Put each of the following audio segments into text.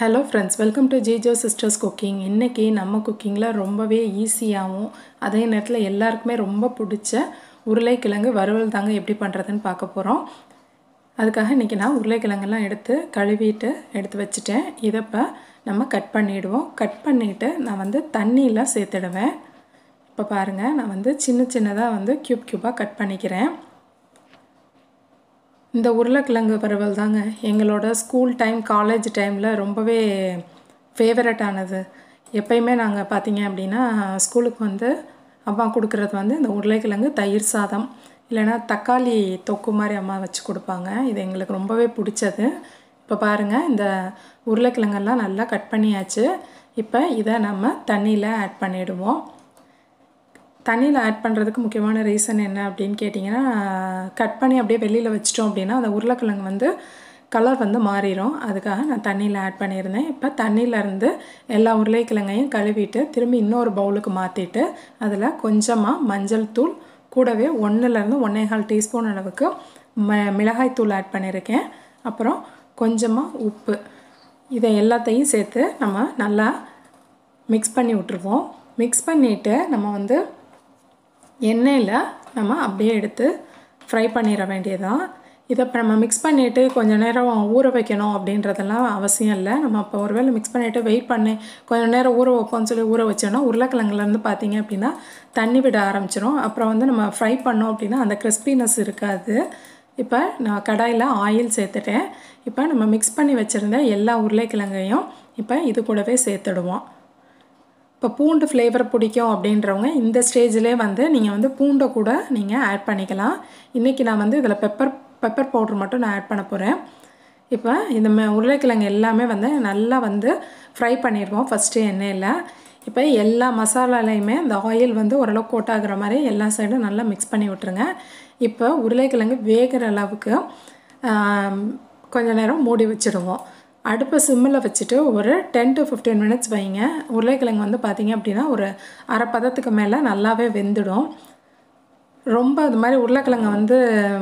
hello friends welcome to Jijo sisters cooking இன்றைக்கி நம்ம குக்கிங்கில் ரொம்பவே ஈஸியாகவும் அதே நேரத்தில் எல்லாருக்குமே ரொம்ப பிடிச்ச உருளைக்கிழங்கு வறுவல் தாங்க எப்படி பண்ணுறதுன்னு பார்க்க போகிறோம் அதுக்காக இன்றைக்கி நான் உருளைக்கிழங்கெல்லாம் எடுத்து கழுவிட்டு எடுத்து வச்சுட்டேன் இதை இப்போ நம்ம கட் பண்ணிவிடுவோம் கட் பண்ணிவிட்டு நான் வந்து தண்ணியில் சேர்த்துடுவேன் இப்போ பாருங்கள் நான் வந்து சின்ன சின்னதாக வந்து க்யூப் க்யூப்பாக கட் பண்ணிக்கிறேன் இந்த உருளைக்கிழங்கு வறுவல் தாங்க எங்களோட ஸ்கூல் டைம் காலேஜ் டைமில் ரொம்பவே ஃபேவரட்டானது எப்பயுமே நாங்கள் பார்த்தீங்க அப்படின்னா ஸ்கூலுக்கு வந்து அம்மா கொடுக்குறது வந்து இந்த உருளைக்கிழங்கு தயிர் சாதம் இல்லைன்னா தக்காளி தொக்கு மாதிரி அம்மா வச்சு கொடுப்பாங்க இது எங்களுக்கு ரொம்பவே பிடிச்சது இப்போ பாருங்கள் இந்த உருளைக்கிழங்கெல்லாம் நல்லா கட் பண்ணியாச்சு இப்போ இதை நம்ம தண்ணியில் ஆட் பண்ணிவிடுவோம் தண்ணியில் ஆட் பண்ணுறதுக்கு முக்கியமான ரீசன் என்ன அப்படின்னு கேட்டிங்கன்னா கட் பண்ணி அப்படியே வெளியில் வச்சிட்டோம் அப்படின்னா அந்த உருளைக்கிழங்கு வந்து கலர் வந்து மாறிடும் அதுக்காக நான் தண்ணியில் ஆட் பண்ணியிருந்தேன் இப்போ தண்ணியிலேருந்து எல்லா உருளைக்கிழங்கையும் கழுவிட்டு திரும்பி இன்னொரு பவுலுக்கு மாற்றிட்டு அதில் கொஞ்சமாக மஞ்சள் தூள் கூடவே ஒன்றுலேருந்து ஒன்றே கால் டீஸ்பூன் அளவுக்கு ம மிளகாய் தூள் ஆட் பண்ணியிருக்கேன் அப்புறம் கொஞ்சமாக உப்பு இதை எல்லாத்தையும் சேர்த்து நம்ம நல்லா மிக்ஸ் பண்ணி விட்ருவோம் மிக்ஸ் பண்ணிவிட்டு நம்ம வந்து எண்ணெயில் நம்ம அப்படியே எடுத்து ஃப்ரை பண்ணிட வேண்டியதான் இதை இப்போ நம்ம மிக்ஸ் பண்ணிவிட்டு கொஞ்சம் நேரம் ஊற வைக்கணும் அப்படின்றதெல்லாம் அவசியம் இல்லை நம்ம இப்போ ஒருவேளை மிக்ஸ் பண்ணிவிட்டு வெயிட் பண்ணி கொஞ்சம் நேரம் ஊற வைப்போம்னு சொல்லி ஊற வச்சோன்னா உருளைக்கிழங்குலேருந்து பார்த்தீங்க அப்படின்னா தண்ணி விட ஆரம்பிச்சிடும் அப்புறம் வந்து நம்ம ஃப்ரை பண்ணோம் அப்படின்னா அந்த கிறிஸ்பினஸ் இருக்காது இப்போ நான் கடாயில் ஆயில் சேர்த்துட்டேன் இப்போ நம்ம மிக்ஸ் பண்ணி வச்சுருந்த எல்லா உருளைக்கிழங்கையும் இப்போ இது கூடவே சேர்த்துடுவோம் இப்போ பூண்டு ஃப்ளேவர் பிடிக்கும் அப்படின்றவங்க இந்த ஸ்டேஜிலே வந்து நீங்கள் வந்து பூண்டை கூட நீங்கள் ஆட் பண்ணிக்கலாம் இன்றைக்கி நான் வந்து இதில் பெப்பர் பெப்பர் பவுட்ரு மட்டும் நான் ஆட் பண்ண போகிறேன் இப்போ இந்த மே உருளைக்கிழங்கு எல்லாமே வந்து நல்லா வந்து ஃப்ரை பண்ணிடுவோம் ஃபஸ்ட்டு எண்ணெயில் இப்போ எல்லா மசாலாலையுமே இந்த ஆயில் வந்து ஓரளவு கோட் ஆகுற மாதிரி எல்லா சைடும் நல்லா மிக்ஸ் பண்ணி விட்டுருங்க இப்போ உருளைக்கிழங்கு வேகிற அளவுக்கு கொஞ்சம் நேரம் மூடி வச்சுடுவோம் அடுப்பை சிம்மில் வச்சுட்டு ஒரு டென் டு ஃபிஃப்டீன் மினிட்ஸ் வைங்க உருளைக்கிழங்கு வந்து பார்த்திங்க அப்படின்னா ஒரு அரை பதத்துக்கு மேலே நல்லாவே வெந்துடும் ரொம்ப அது மாதிரி உருளைக்கிழங்க வந்து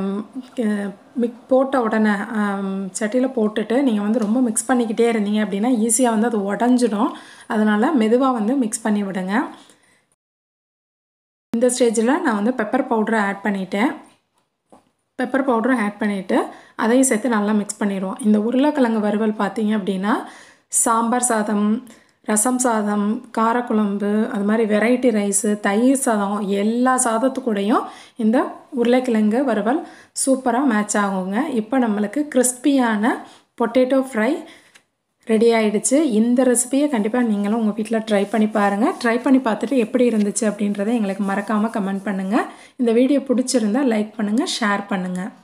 மிக் போட்ட உடனே சட்டியில் போட்டுட்டு நீங்கள் வந்து ரொம்ப மிக்ஸ் பண்ணிக்கிட்டே இருந்தீங்க அப்படின்னா ஈஸியாக வந்து அது உடஞ்சிடும் அதனால் மெதுவாக வந்து மிக்ஸ் பண்ணி விடுங்க இந்த ஸ்டேஜில் நான் வந்து பெப்பர் பவுடரை ஆட் பண்ணிட்டேன் பெப்பர் பவுடரும் ஆட் பண்ணிவிட்டு அதையும் சேர்த்து நல்லா மிக்ஸ் பண்ணிடுவோம் இந்த உருளைக்கிழங்கு வறுவல் பார்த்தீங்க அப்படின்னா சாம்பார் சாதம் ரசம் சாதம் காரக்குழம்பு அது மாதிரி வெரைட்டி ரைஸு தயிர் சாதம் எல்லா சாதத்துக்கூடையும் இந்த உருளைக்கிழங்கு வறுவல் சூப்பராக மேட்ச் ஆகுங்க இப்போ நம்மளுக்கு கிறிஸ்பியான பொட்டேட்டோ ஃப்ரை ரெடி ஆகிடுச்சு இந்த ரெசிபியை கண்டிப்பாக நீங்களும் உங்கள் வீட்டில் ட்ரை பண்ணி பாருங்கள் ட்ரை பண்ணி பார்த்துட்டு எப்படி இருந்துச்சு அப்படின்றத எங்களுக்கு மறக்காமல் கமெண்ட் பண்ணுங்கள் இந்த வீடியோ பிடிச்சிருந்தால் லைக் பண்ணுங்கள் ஷேர் பண்ணுங்கள்